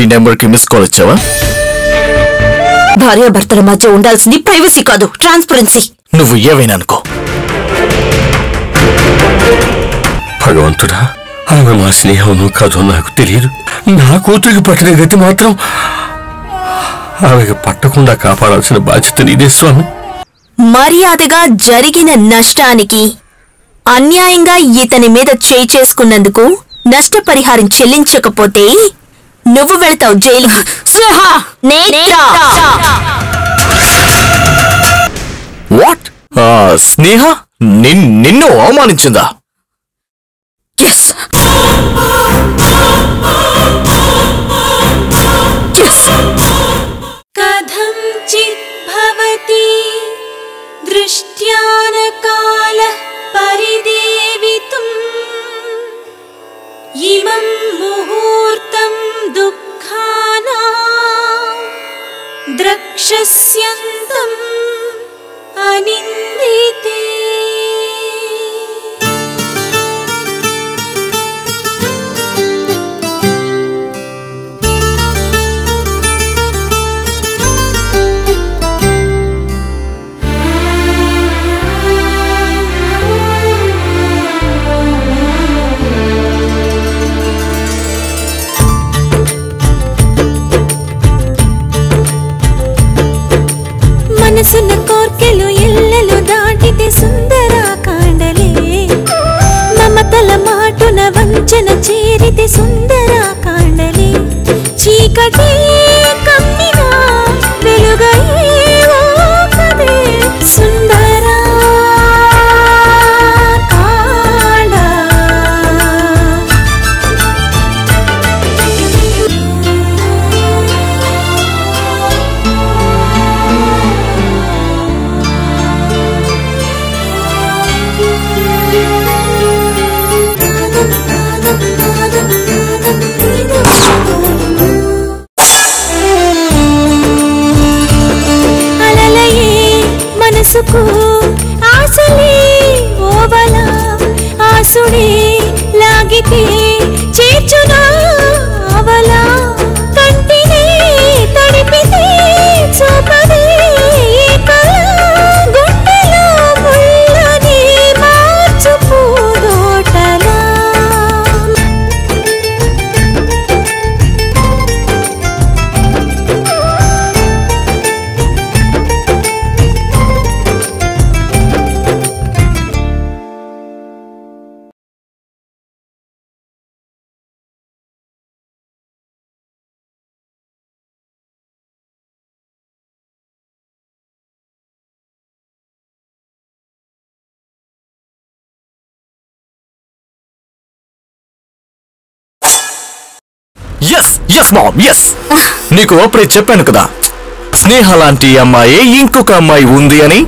Number కి miss call ఇచ్చావా భార్యాభర్తల మధ్య ఉండాల్సింది ప్రైవసీ కాదు ట్రాన్స్పరెన్సీ నువ్వు ఏవైనా అనుకో భగవంతుడా ఆమె మా స్నేహం కాదో నాకు తెలియదు నా కూతురికి పట్టిన గతి మాత్రం ఆమెకు పట్టకుండా కాపాడాల్సిన బాధ్యత నీదే స్వామి మర్యాదగా జరిగిన నష్టానికి అన్యాయంగా ఇతని మీద చేయి చేసుకున్నందుకు నష్టపరిహారం చెల్లించకపోతే నువ్వు వెళ్తావు జైలుకి నేత్ర! వాట్ స్నేహ నిన్ నిన్ను అవమానించిందా Yes. Yes. कथञ्चित् भवति दृष्ट्यानकालः परिदेवितुम् इमं मुहूर्तं दुःखाना द्रक्षस्यन्तम् अनिन्दिते మనసున్న కోర్కెలు ఎల్లలు దాటితే సుందర కాండలే మమతల మాటున వంచన చేరితే సుందర కాండలే చీకటి కమ్మినా వెలుగయే ఓ కదే సుందర కాండ అలలయే మనసుకు ఆశలే ఓవల ఆసుడే లాగితే చేర్చునా అవల కంటినే తడిపితే చూపదే ఈ కళ గుండెలో ముళ్ళని మార్చు పూదోటలా ఎస్ ఎస్ మామ్ ఎస్ నీకు అప్పుడే చెప్పాను కదా స్నేహ లాంటి అమ్మాయి ఇంకొక అమ్మాయి ఉంది అని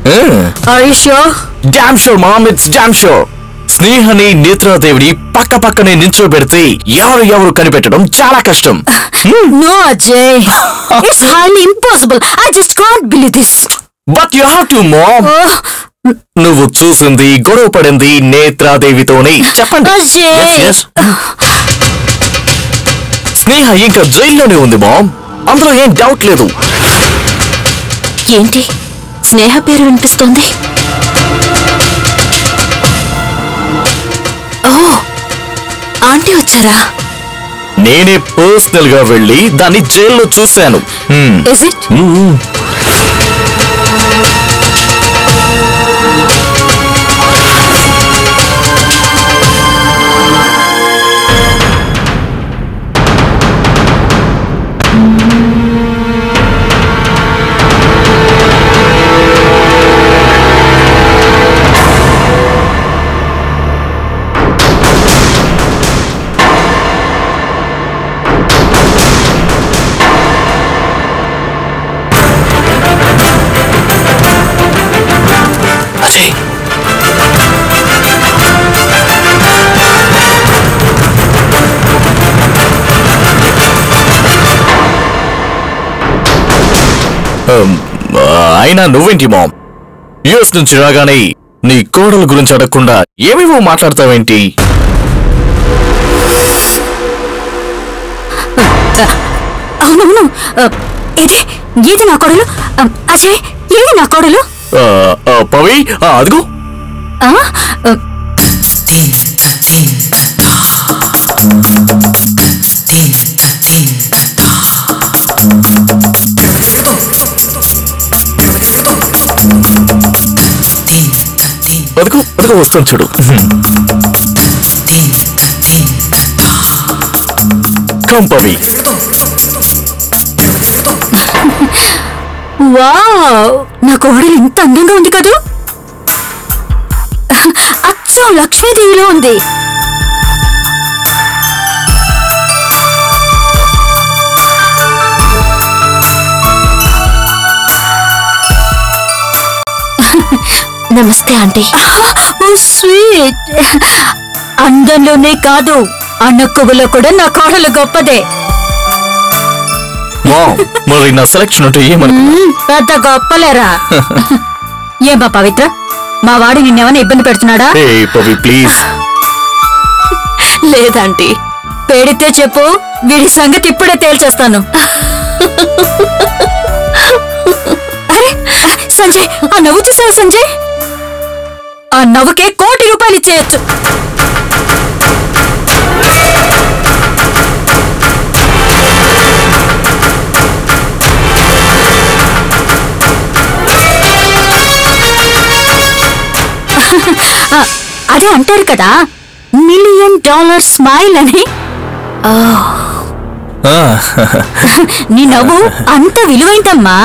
damn sure mom it's damn sure స్నేహని నేత్రాదేవిని పక్క పక్కనే నించోబెడితే ఎవరు ఎవరు కనిపెట్టడం చాలా కష్టం No, Ajay. it's highly impossible. I just can't believe this. But you have to mom Oh, నువ్వు చూసింది గొడవ పడింది నేత్రాదేవితోనే చెప్పండి Ajay. Yes, yes. స్నేహ ఇంకా జైల్లోనే ఉంది మామ్ అందులో ఏం డౌట్ లేదు ఏంటి స్నేహ పేరు వినిపిస్తోంది ఓ ఆంటీ వచ్చారా నేనే పర్సనల్ గా వెళ్ళి దాన్ని జైల్లో చూశాను హ్మ్. ఇస్ ఇట్ అజయ్ Um, అయినా నువ్వేంటి మామ్ యుఎస్ నుంచి రాగానే నీ కోడల గురించి అడగకుండా ఏమేమో మాట్లాడతావేంటి అవునవును ఆ, ఏది ఏది నా కోడలు ఆ, అజయ్ ఏది నా కోడలు ఆ, ఆ, పవి ఆ, అదిగో ఆ, ఆ, అదిగో అదిగో వస్తాను చూడు కమ్ పవి వావ్ నా కోడలు ఇంత అందంగా ఉంది కదూ అచ్చం లక్ష్మీదేవిలో ఉంది నమస్తే ఆంటీ ఓ స్వీట్ అందంలోనే కాదు అన్నక్కువలో కూడా నా కోడలు గొప్పదే వావ్, మరి నా సెలక్షన్ అంటే ఏమను మ్మ్, పెద్ద గొప్పలేరా ఏమా పవిత్ర మా వాడు నిన్నేమైనా ఇబ్బంది పెడుతున్నాడా ఏ పవి ప్లీజ్ లేదంటీ పేడితే చెప్పు వీడి సంగతి ఇప్పుడే తేల్చేస్తాను అరే సంజయ్ ఆ నవ్వు చూసావు సంజయ్ ఆ నవ్వుకే కోటి రూపాయలు ఇచ్చేయచ్చు ఆ, అదే అంటారు కదా మిలియన్ డాలర్ స్మైల్ అని ఆ, నీ నవ్వు అంత విలువైందమ్మా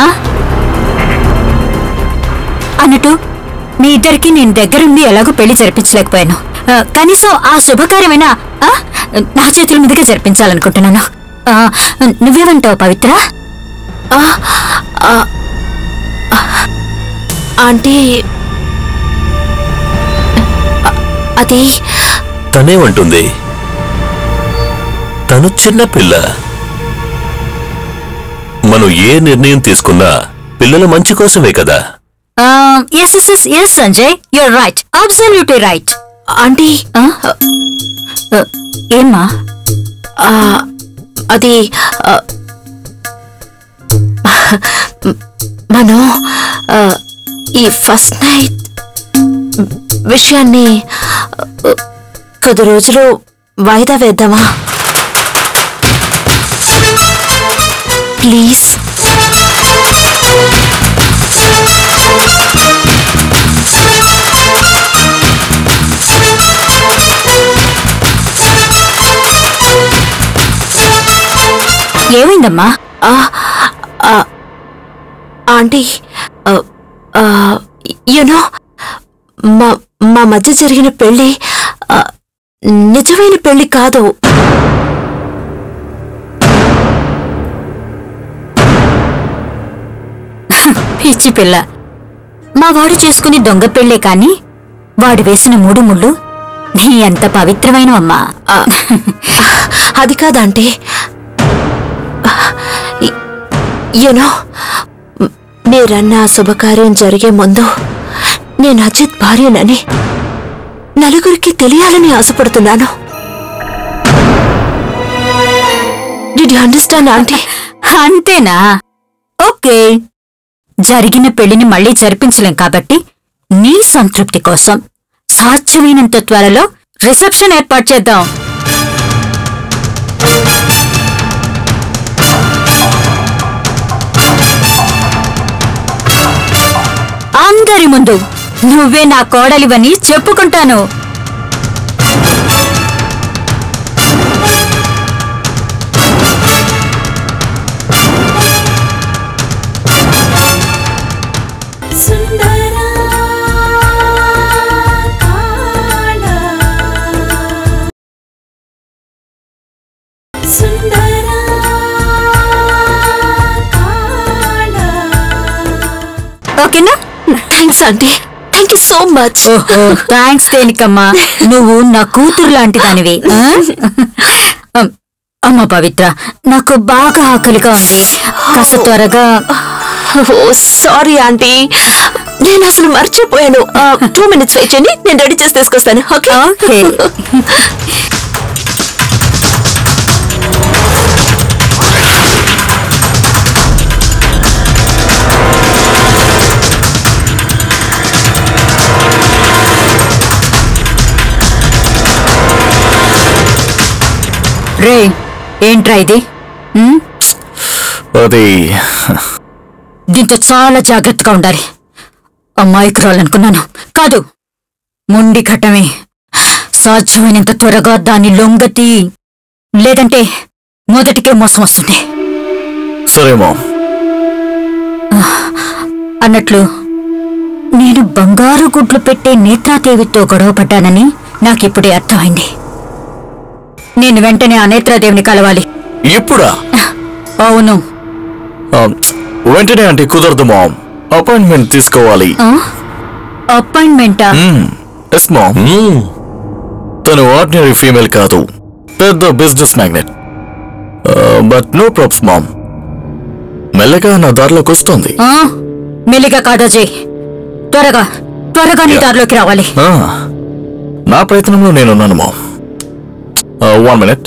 అన్నట్టు మీ ఇద్దరికి నేను దగ్గరుండి ఎలాగో పెళ్లి జరిపించలేకపోయాను ఆ, కనీసం ఆ శుభకార్యమైనా ఆ, నా చేతుల మీదుగా జరిపించాలనుకుంటున్నాను ఆ, నువ్వేమంటావు పవిత్ర ఆంటీ అది తనేమంటుంది తను చిన్న పిల్ల మనం ఏ నిర్ణయం తీసుకున్నా పిల్లల మంచి కోసమే కదా yes yes yes yes Sanjay you're right absolutely right aunty ఏమ్మా ఆ, అది ఆ, మనం ఆ, ఈ ఫస్ట్ నైట్ విషయాన్ని ఆ, కొద్ది రోజులు వాయిదా వేద్దామా ప్లీజ్ ఏమైందమ్మా ఆ, ఆ, ఆంటీ యునో మా మా మధ్య జరిగిన పెళ్లి ఆ, నిజమైన పెళ్లి కాదు పిచ్చి పిల్ల మా వాడు చేసుకుని దొంగ పెళ్ళే కాని వాడు వేసిన మూడు ముళ్ళు నీ అంత పవిత్రమైనవమ్మా ఆ, అది కాదంటే యునో మీరన్న ఆ శుభకార్యం జరిగే ముందు నేను అజిత్ భార్యనని నలుగురికి తెలియాలని ఆశపడుతున్నాను డిడ్ యు అండర్స్టాండ్ ఆంటీ అంతేనా ఓకే జరిగిన పెళ్లిని మళ్ళీ జరిపించలేం కాబట్టి నీ సంతృప్తి కోసం సాధ్యమైనంత త్వరలో రిసెప్షన్ ఏర్పాటు చేద్దాం అందరి ముందు నువ్వే నా కోడలివని చెప్పుకుంటాను సుందరా కాళా సుందరా కాళా ఓకేనా thanks aunty thank you so much ఓహో థ్యాంక్స్ దేనికమ్మా నువ్వు నా కూతురు లాంటిదానివి ఆ? అమ్, అమ్మ పవిత్ర నాకు బాగా ఆకలిగా ఉంది కాస్త త్వరగా ఓ సారీ ఆంటీ నేను అసలు మర్చిపోయాను టూ మినిట్స్ వెయిట్ చేయండి నేను రెడీ చేసి తీసుకొస్తాను ఓకే ఓకే రే ఏంట్రా ఇది ఉమ్, అది దీంతో చాలా జాగ్రత్తగా ఉండాలి అమ్మాయికురాలనుకున్నాను కాదు మొండి ఘట్టమే సాధ్యమైనంత త్వరగా దాన్ని లొంగతి లేదంటే మొదటికే మోసం వస్తుంది సరే మామ్ అన్నట్లు నేను బంగారు గుడ్లు పెట్టే నేత్రాదేవితో గొడవపడ్డానని నాకిప్పుడే అర్థమైంది నేను వెంటనే ఆ నేత్రాదేవిని కలవాలి ఇప్పుడా అవును ఆ, వెంటనే అంటే కుదరదు మామ్ అపాయింట్మెంట్ తీసుకోవాలి అపాయింట్మెంటా ఎస్ మామ్ తను ఆర్డినరీ ఫీమేల్ కాదు పెద్ద business magnate but no probs ma'am మెల్లగా నా దారిలోకి వస్తుంది ఆ, మెల్లిగా కాదా జై త్వరగా త్వరగా నీ దారిలోకి రావాలి ఆ, నా ప్రయత్నంలో నేనున్నాను ma'am one minute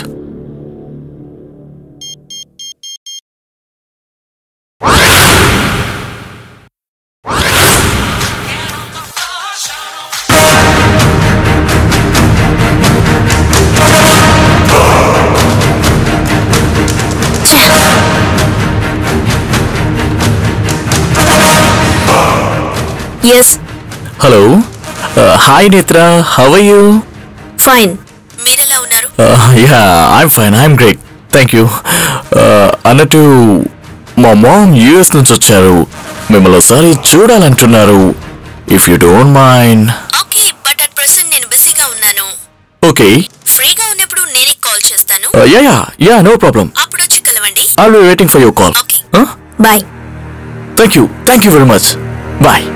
yes hello hi Netra how you fine మీరెలా ఉన్నారు yeah I'm fine I'm great thank you అన్నట్టు మా మామ్ యూఎస్ నుంచి వచ్చారు మిమ్మల్ని ఒకసారి చూడాలంటున్నారు if you don't mind okay but at present నేను బిజీగా ఉన్నాను ఓకే ఫ్రీగా ఉన్నప్పుడు నేనే కాల్ చేస్తాను yeah yeah yeah no problem అప్పుడు వచ్చి కలవండి I'll be waiting for your call okay Huh? Bye thank you thank you very much bye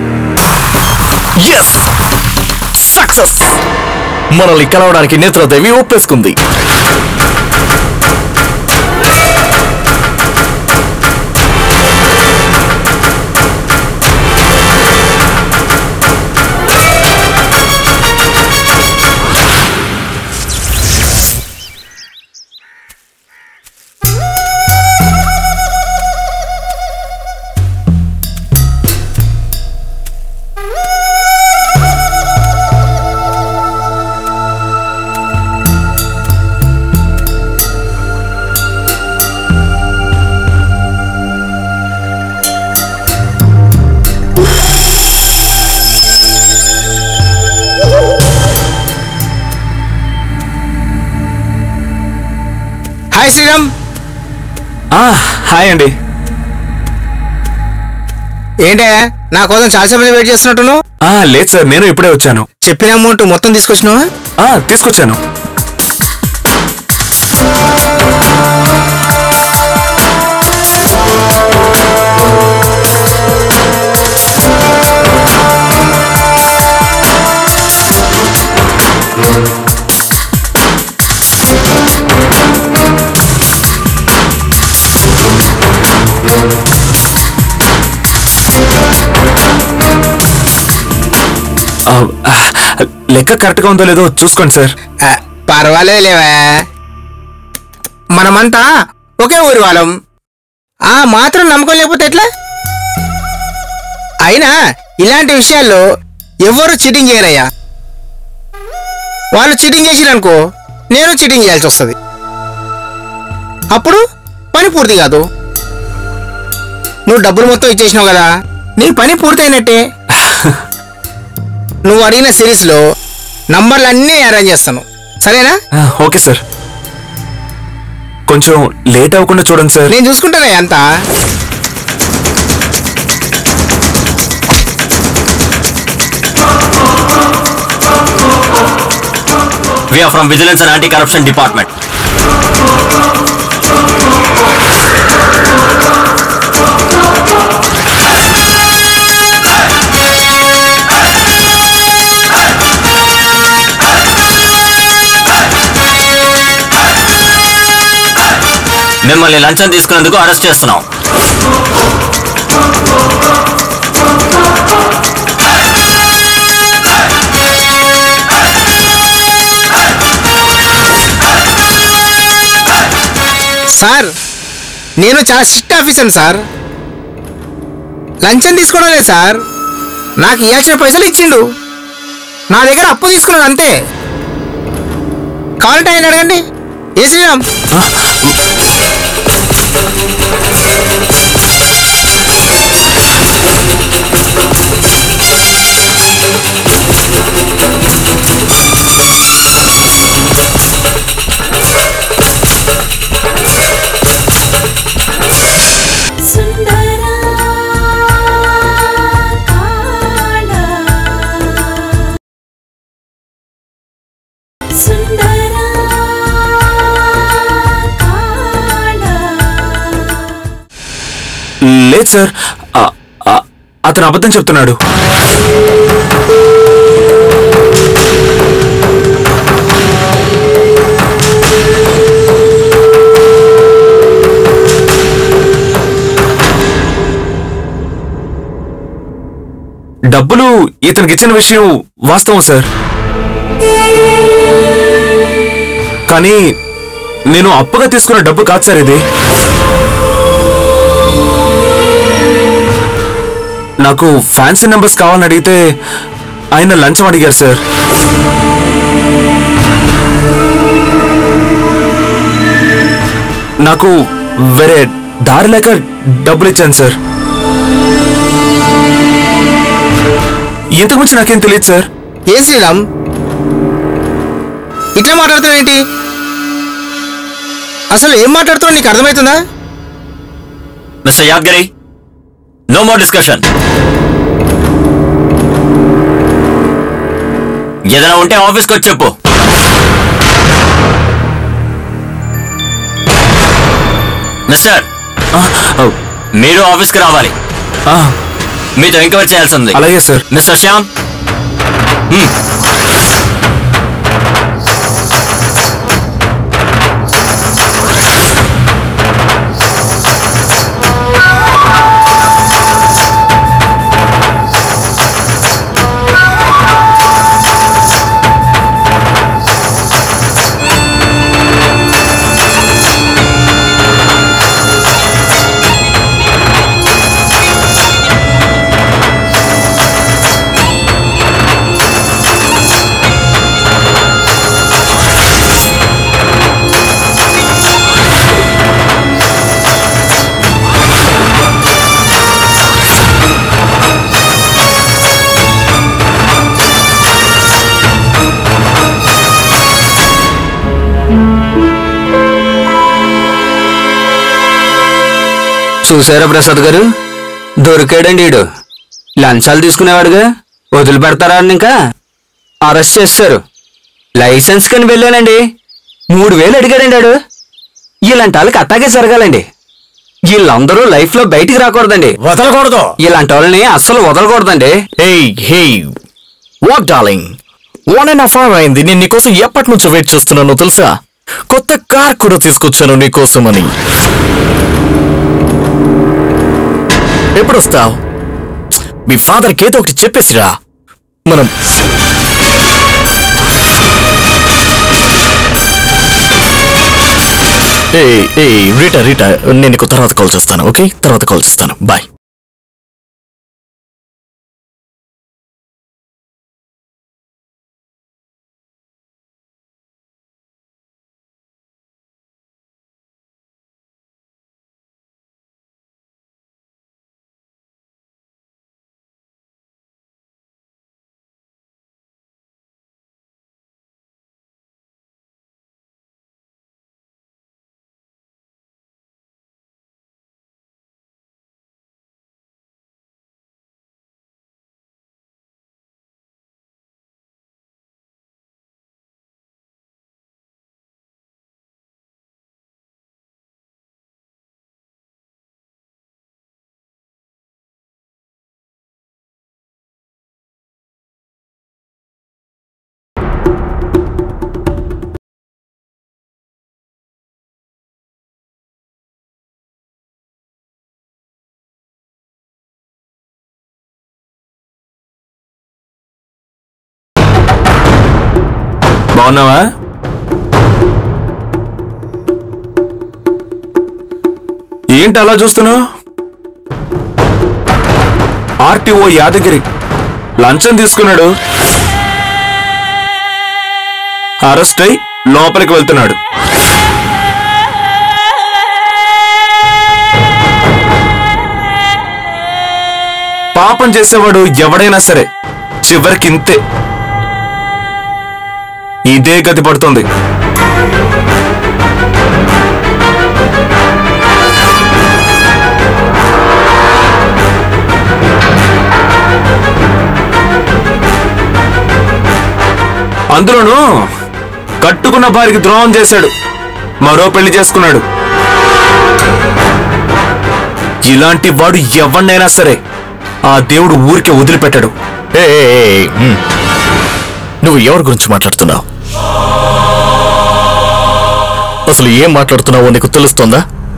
yes success మనల్ని కలవడానికి నేత్రదేవి ఒప్పేసుకుంది హాయ్ శ్రీరామ్ హాయ్ అండి ఏంటే నా కోసం చాలా సమయం వెయిట్ చేస్తున్నట్టును ఆ, లేదు సార్ నేను ఇప్పుడే వచ్చాను చెప్పిన అమౌంట్ మొత్తం తీసుకొచ్చినావా ఆ, తీసుకొచ్చాను ఆ, ఆ, లెక్క కరెక్ట్గా ఉందో లేదో చూసుకోండి సార్ ఆ, పర్వాలేదు లేవా మనమంతా ఒకే ఊరి వాళ్ళం ఆ మాత్రం నమ్మకం లేకపోతే ఎట్లా అయినా ఇలాంటి విషయాల్లో ఎవరు చీటింగ్ చేయరయ్యా వాళ్ళు చీటింగ్ చేసిరనుకో నేను చీటింగ్ చేయాల్సి వస్తుంది అప్పుడు పని పూర్తి కాదు నువ్వు డబ్బులు మొత్తం ఇచ్చేసినావు కదా నీ పని పూర్తయినట్టే నువ్వు అడిగిన సిరీస్లో నంబర్లు అన్నీ అరేంజ్ చేస్తాను సరేనా ఆ, ఓకే సార్ కొంచెం లేట్ అవ్వకుండా చూడండి సార్ నేను చూసుకుంటానే అంతా We are from Vigilance and Anti-Corruption Department. మిమ్మల్ని లంచం తీసుకున్నందుకు అరెస్ట్ చేస్తున్నాం సార్ నేను చాలా స్ట్రిక్ట్ ఆఫీసర్ సార్ లంచం తీసుకోవడం లేదు సార్ నాకు ఇవ్వాల్సిన పైసలు ఇచ్చిండు నా దగ్గర అప్పు తీసుకున్నాడు అంతే కావాలంటే ఆయన అడగండి ఏ శ్రీరామ్ లేదు సార్ ఆ- ఆ- అతను అబద్ధం చెప్తున్నాడు డబ్బులు ఇతనికి ఇచ్చిన విషయం వాస్తవం సార్ కానీ నేను అప్పుగా తీసుకున్న డబ్బు కాదు సార్ ఇది నాకు ఫ్యాన్సీ నెంబర్స్ కావాలని అడిగితే ఆయన లంచం అడిగారు సార్ నాకు వేరే దారి లేక డబ్బులు ఇచ్చాను సార్ ఇంతకు మించి నాకేం తెలియదు సార్ ఏ శ్రీరామ్ ఇట్లా మాట్లాడుతున్నావు ఏంటి అసలు ఏం మాట్లాడుతున్నావు నీకు అర్థమవుతుందా mister Yadgiri no more discussion ఏదైనా ఉంటే ఆఫీస్కి వచ్చి చెప్పు మిస్టర్ మీరు ఆఫీస్కి రావాలి ఆ, మీతో ఎంక్వైరీ చేయాల్సి ఉంది అలాగే సార్ మిస్టర్ శ్యామ్ హ్మ్. చూసారా ప్రసాద్ గారు దొరికాడండి ఈడు లంచాలు తీసుకునేవాడుగా వదిలిపెడతారా అని ఇంకా అరెస్ట్ చేస్తారు లైసెన్స్ కని వెళ్ళానండి మూడు వేలు అడిగాడండి ఆడు ఇలాంటి వాళ్ళకి అట్టాగే జరగాలండి వీళ్ళందరూ లైఫ్ లో బయటికి రాకూడదండి వదలకూడదు ఇలాంటి వాళ్ళని అస్సలు వదలకూడదండి hey hey what darling one and half hour అయింది నేను నీకోసం ఎప్పటి నుంచో వెయిట్ చేస్తున్నానో తెలుసా కొత్త కార్ కూడా తీసుకొచ్చాను నీకోసమని ఎప్పుడు వస్తావు మీ ఫాదర్కి ఏదో ఒకటి చెప్పేసిరా మనం ఏ ఏ రీటా రీటా నేను నీకు తర్వాత కాల్ చేస్తాను ఓకే తర్వాత కాల్ చేస్తాను బాయ్ బాగున్నావా ఏంటి అలా చూస్తున్నావు ఆర్టీఓ యాదగిరి లంచం తీసుకున్నాడు అరెస్ట్ అయి లోపలికి వెళ్తున్నాడు పాపం చేసేవాడు ఎవడైనా సరే చివరికి ఇంతే ఇదే గతి పడుతుంది అందులోనూ కట్టుకున్న భార్యకి ద్రోహం చేశాడు మరో పెళ్లి చేసుకున్నాడు ఇలాంటి వాడు ఎవరినైనా సరే ఆ దేవుడు ఊరికే వదిలిపెట్టాడు ఏ ఏ, ఏ, ఏ, మ్. నువ్వు ఎవరి గురించి మాట్లాడుతున్నావు అసలు ఏం మాట్లాడుతున్నావో నీకు తెలుస్తోందా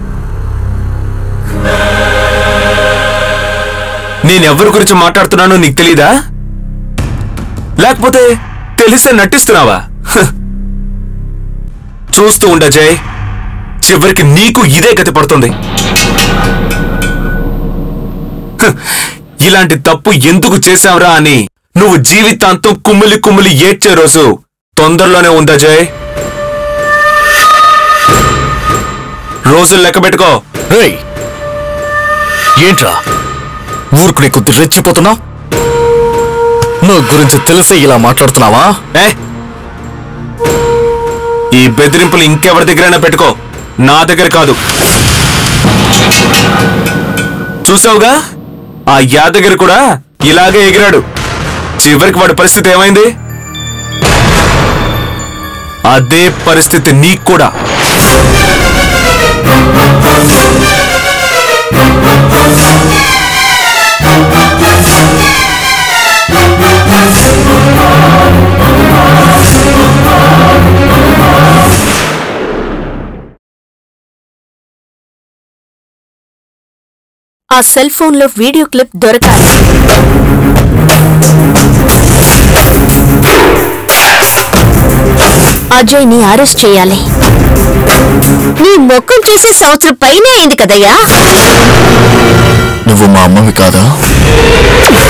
నేను ఎవరి గురించి మాట్లాడుతున్నానో నీకు తెలీదా లేకపోతే తెలిసే నటిస్తున్నావా హ. చూస్తూ ఉండ జయ్ చివరికి నీకు ఇదే గతి పడుతుంది హ. ఇలాంటి తప్పు ఎందుకు చేశావురా అని నువ్వు జీవితాంతం కుమ్మిలి కుమ్మిలి ఏడ్చే రోజు తొందరలోనే ఉందా జయ్ రోజులు లెక్క పెట్టుకో రేయ్ ఏంట్రా ఊరుకునే కొద్ది రెచ్చిపోతున్నావు నువ్వు గురించి తెలిసే ఇలా మాట్లాడుతున్నావా ఏ ఈ బెదిరింపులు ఇంకెవరి దగ్గరైనా పెట్టుకో నా దగ్గర కాదు చూసావుగా ఆ యాదగిరి కూడా ఇలాగే ఎగిరాడు చివరికి వాడి పరిస్థితి ఏమైంది అదే పరిస్థితి నీకు కూడా ఆ సెల్ ఫోన్ లో వీడియో క్లిప్ దొరకాలి అజయ్ ని అరెస్ట్ చేయాలి నీ మొక్కం చూసి సంవత్సరం పైనే అయింది కదయ్యా నువ్వు మా అమ్మవి కాదా